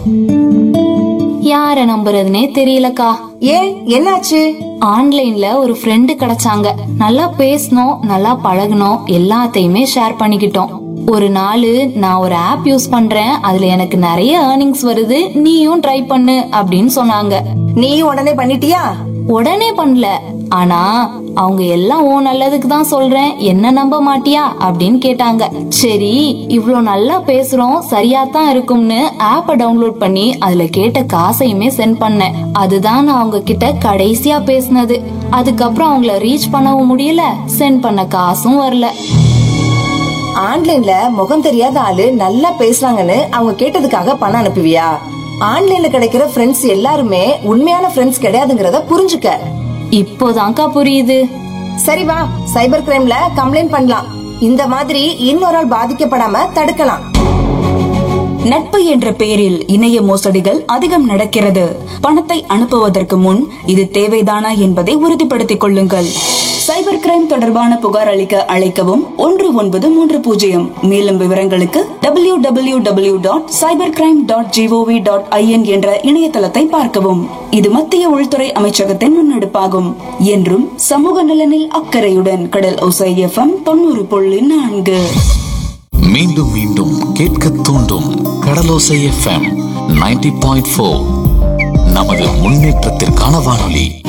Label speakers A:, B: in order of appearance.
A: யார நம்புறதுனே தெரியலக்கா
B: ஏன் என்னாச்சு
A: ஆன்லைன்ல ஒரு ஃப்ரெண்டு கிடைச்சாங்க நல்லா பேசணும் நல்லா பழகணும் எல்லாத்தையுமே ஷேர் பண்ணிக்கிட்டோம் ஒரு நாள் நான் ஒரு ஆப் யூஸ் பண்றேன் அதுல எனக்கு நிறைய ஏர்னிங்ஸ் வருது நீயும் ட்ரை பண்ணு அப்படின்னு சொன்னாங்க
B: நீயும் உடனே பண்ணிட்டியா
A: உடனே பண்ணல ஆனா அவங்க எல்லாம் ஓ நல்லதுக்கு தான் சொல்றேன் என்ன நம்ப மாட்டியா அப்படின்னு கேட்டாங்க சரி இவ்ளோ நல்லா பேசுறோம் சரியா தான் இருக்கும்னு ஆப்ப டவுன்லோட் பண்ணி அதுல கேட்ட காசையுமே சென்ட் பண்ணேன் அதுதான் நான் அவங்க கிட்ட கடைசியா பேசினது அதுக்கப்புறம் அவங்கள ரீச் பண்ணவும் முடியல சென்ட் பண்ண காசும் வரல
B: ஆன்லைன்ல முகம் தெரியாத ஆளு நல்லா பேசுறாங்கன்னு அவங்க கேட்டதுக்காக பணம் அனுப்புவியா ஆன்லைன்ல கிடைக்கிற ஃப்ரெண்ட்ஸ் எல்லாருமே உண்மையான ஃப்ரெண்ட்ஸ் கிடையாதுங்கறத புரிஞ்சுக்க
A: இப்போதான்க்கா புரியுது
B: சரி வா சைபர் கிரைம்ல கம்ப்ளைண்ட் பண்ணலாம் இந்த மாதிரி இன்னொரு ஆள் பாதிக்கப்படாம தடுக்கலாம்
C: நட்பு என்ற பெயரில் இணைய மோசடிகள் அதிகம் நடக்கிறது பணத்தை அனுப்புவதற்கு முன் இது தேவைதானா என்பதை உறுதிப்படுத்திக் கொள்ளுங்கள் சைபர் கிரைம் தொடர்பான புகார் அளிக்க அழைக்கவும் ஒன்று ஒன்பது மூன்று பூஜ்ஜியம் மேலும் விவரங்களுக்கு W W W dot cyber crime dot G O V dot I N என்ற இணையதளத்தை பார்க்கவும் இது மத்திய உள்துறை அமைச்சகத்தின் முன்னெடுப்பாகும் என்றும் சமூக நலனில் அக்கறையுடன் கடல் ஒசை எஃப்எம் தொண்ணூறு புள்ளி நான்கு
D: மீண்டும் மீண்டும் கேட்க தூண்டும் Kadalosai FM ninety point four நமது முன்னேற்றத்திற்கான வானொலி